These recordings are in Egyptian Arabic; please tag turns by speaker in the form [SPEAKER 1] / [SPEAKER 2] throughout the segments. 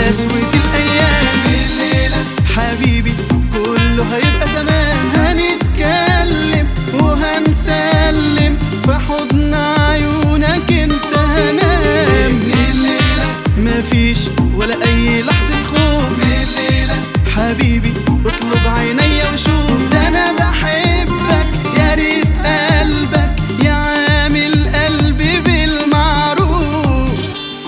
[SPEAKER 1] قسوة الأيام
[SPEAKER 2] الليلة
[SPEAKER 1] حبيبي كله هيبقى تمام هنتكلم وهنسلم في حضن عيونك انت هنام
[SPEAKER 2] الليلة
[SPEAKER 1] مفيش ولا أي لحظة خوف
[SPEAKER 2] الليلة
[SPEAKER 1] حبيبي اطلب عينيا وشوف ده انا بحبك يا ريت قلبك يا عامل قلبي بالمعروف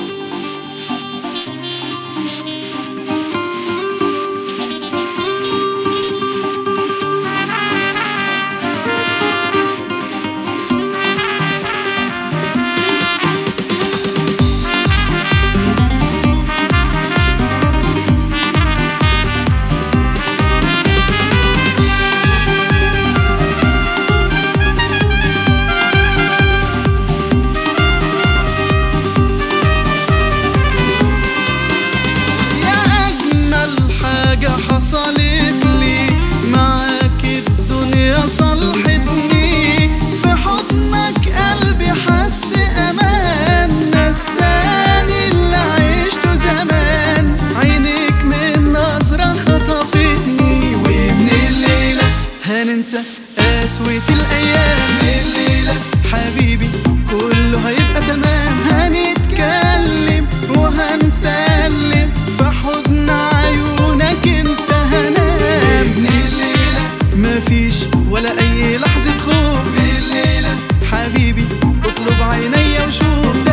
[SPEAKER 1] يا أجمل حاجة حصلت لي معاك الدنيا صلحتني في حضنك قلبي حس أمان نساني اللي عشته زمان عينيك من نظرة خطفتني ومن الليلة هننسى قسوة الأيام
[SPEAKER 2] الليلة
[SPEAKER 1] حبيبي كله هيبقى تمام هنتكلم وهنسلم في حضن عيونك انت هنام
[SPEAKER 2] الليلة
[SPEAKER 1] مفيش ولا اي لحظة خوف
[SPEAKER 2] الليلة
[SPEAKER 1] حبيبي اطلب عينيا وشوف